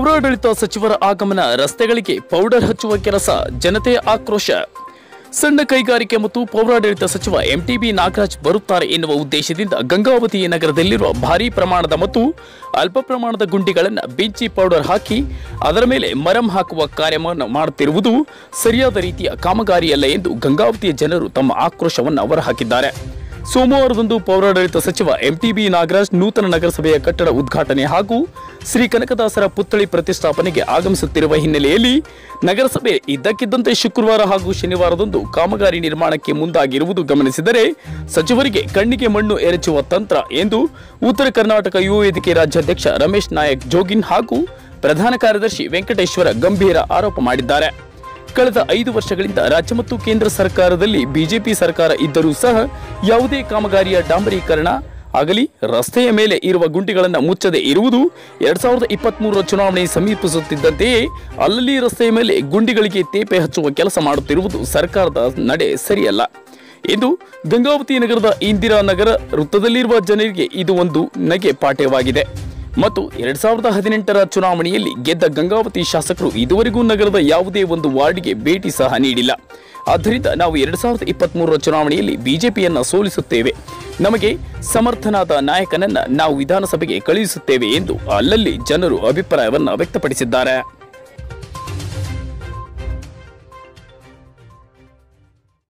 ಪೌರಾಡಳಿತ ಸಚಿವರ ಆಗಮನ ರಸ್ತೆಗಳಿಗೆ ಪೌಡರ್ ಹಚ್ಚುವ ಕೆಲಸ ಜನತೆಯ ಆಕ್ರೋಶ ಸಣ್ಣ ಕೈಗಾರಿಕೆ ಮತ್ತು ಪೌರಾಡಳಿತ ಸಚಿವ ಎಂಟಿಬಿ ನಾಗರಾಜ್ ಬರುತ್ತಾರೆ ಎನ್ನುವ ಉದ್ದೇಶದಿಂದ ಗಂಗಾವತಿ ನಗರದಲ್ಲಿರುವ ಭಾರೀ ಪ್ರಮಾಣದ ಮತ್ತು ಅಲ್ಪ ಪ್ರಮಾಣದ ಗುಂಡಿಗಳನ್ನು ಬೆಂಚಿ ಪೌಡರ್ ಹಾಕಿ ಅದರ ಮೇಲೆ ಮರಂ ಹಾಕುವ ಕಾರ್ಯವನ್ನು ಮಾಡುತ್ತಿರುವುದು ಸರಿಯಾದ ರೀತಿಯ ಕಾಮಗಾರಿಯಲ್ಲ ಎಂದು ಗಂಗಾವತಿಯ ಜನರು ತಮ್ಮ ಆಕ್ರೋಶವನ್ನು ಹೊರಹಾಕಿದ್ದಾರೆ ಸೋಮವಾರದಂದು ಪೌರಾಡಳಿತ ಸಚಿವ ಎಂಟಿಬಿ ನಾಗರಾಜ್ ನೂತನ ನಗರಸಭೆಯ ಕಟ್ಟಡ ಉದ್ಘಾಟನೆ ಹಾಗೂ ಶ್ರೀ ಕನಕದಾಸರ ಪುತ್ಥಳಿ ಪ್ರತಿಷ್ಠಾಪನೆಗೆ ಆಗಮಿಸುತ್ತಿರುವ ಹಿನ್ನೆಲೆಯಲ್ಲಿ ನಗರಸಭೆ ಇದ್ದಕ್ಕಿದ್ದಂತೆ ಶುಕ್ರವಾರ ಹಾಗೂ ಶನಿವಾರದಂದು ಕಾಮಗಾರಿ ನಿರ್ಮಾಣಕ್ಕೆ ಮುಂದಾಗಿರುವುದು ಗಮನಿಸಿದರೆ ಸಚಿವರಿಗೆ ಕಣ್ಣಿಗೆ ಮಣ್ಣು ಎರಚುವ ತಂತ್ರ ಎಂದು ಉತ್ತರ ಕರ್ನಾಟಕ ಯುವ ವೇದಿಕೆ ರಾಜ್ಯಾಧ್ಯಕ್ಷ ರಮೇಶ್ ನಾಯಕ್ ಜೋಗಿನ್ ಹಾಗೂ ಪ್ರಧಾನ ಕಾರ್ಯದರ್ಶಿ ವೆಂಕಟೇಶ್ವರ ಗಂಭೀರ ಆರೋಪ ಮಾಡಿದ್ದಾರೆ ಕಳೆದ ಐದು ವರ್ಷಗಳಿಂದ ರಾಜ್ಯ ಮತ್ತು ಕೇಂದ್ರ ಸರ್ಕಾರದಲ್ಲಿ ಬಿಜೆಪಿ ಸರ್ಕಾರ ಇದ್ದರೂ ಸಹ ಯಾವುದೇ ಕಾಮಗಾರಿಯ ಡಾಂಬರೀಕರಣ ಆಗಲಿ ರಸ್ತೆಯ ಮೇಲೆ ಇರುವ ಗುಂಡಿಗಳನ್ನು ಮುಚ್ಚದೆ ಇರುವುದು ಎರಡ್ ಸಾವಿರದ ಇಪ್ಪತ್ಮೂರರ ಚುನಾವಣೆ ಸಮೀಪಿಸುತ್ತಿದ್ದಂತೆಯೇ ಅಲ್ಲಲ್ಲಿ ರಸ್ತೆಯ ಮೇಲೆ ಗುಂಡಿಗಳಿಗೆ ತೇಪೆ ಹಚ್ಚುವ ಕೆಲಸ ಮಾಡುತ್ತಿರುವುದು ಸರ್ಕಾರದ ನಡೆ ಸರಿಯಲ್ಲ ಇಂದು ಗಂಗಾವತಿ ನಗರದ ಇಂದಿರಾನಗರ ವೃತ್ತದಲ್ಲಿರುವ ಜನರಿಗೆ ಇದು ಒಂದು ನಗೆ ಪಾಠವಾಗಿದೆ ಮತ್ತು ಎರಡ್ ಸಾವಿರದ ಹದಿನೆಂಟರ ಚುನಾವಣೆಯಲ್ಲಿ ಗೆದ್ದ ಗಂಗಾವತಿ ಶಾಸಕರು ಇದುವರೆಗೂ ನಗರದ ಯಾವುದೇ ಒಂದು ವಾರ್ಡ್ಗೆ ಭೇಟಿ ಸಹ ನೀಡಿಲ್ಲ ಆದ್ದರಿಂದ ನಾವು ಎರಡ್ ಸಾವಿರದ ಇಪ್ಪತ್ಮೂರರ ಚುನಾವಣೆಯಲ್ಲಿ ಬಿಜೆಪಿಯನ್ನ ಸೋಲಿಸುತ್ತೇವೆ ನಮಗೆ ಸಮರ್ಥನಾದ ನಾಯಕನನ್ನ ನಾವು ವಿಧಾನಸಭೆಗೆ ಕಳುಹಿಸುತ್ತೇವೆ ಎಂದು ಅಲ್ಲಲ್ಲಿ ಜನರು ಅಭಿಪ್ರಾಯವನ್ನ ವ್ಯಕ್ತಪಡಿಸಿದ್ದಾರೆ